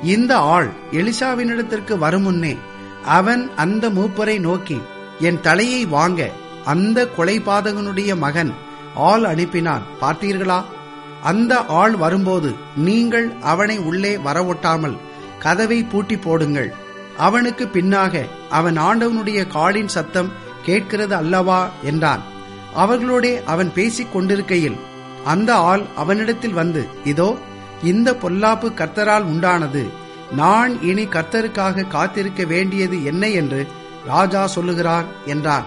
இந்த ஆள் எலிசாவினிடத்திற்கு வரும் முன்னே அவன் அந்த மூப்பரை நோக்கி என் தலையை வாங்க அந்த கொலைபாதகனுடைய மகன் ஆள் அனுப்பினான் பார்த்தீர்களா அந்த ஆள் வரும்போது நீங்கள் அவனை உள்ளே வரவொட்டாமல் கதவை பூட்டி போடுங்கள் அவனுக்கு பின்னாக அவன் ஆண்டவனுடைய காலின் சத்தம் கேட்கிறது அல்லவா என்றான் அவர்களோடே அவன் பேசிக் கொண்டிருக்கையில் அந்த ஆள் அவனிடத்தில் வந்து இதோ இந்த பொல்லாப்பு கர்த்தரால் உண்டானது நான் இனி கர்த்தருக்காக காத்திருக்க வேண்டியது என்ன என்று ராஜா சொல்லுகிறார் என்றான்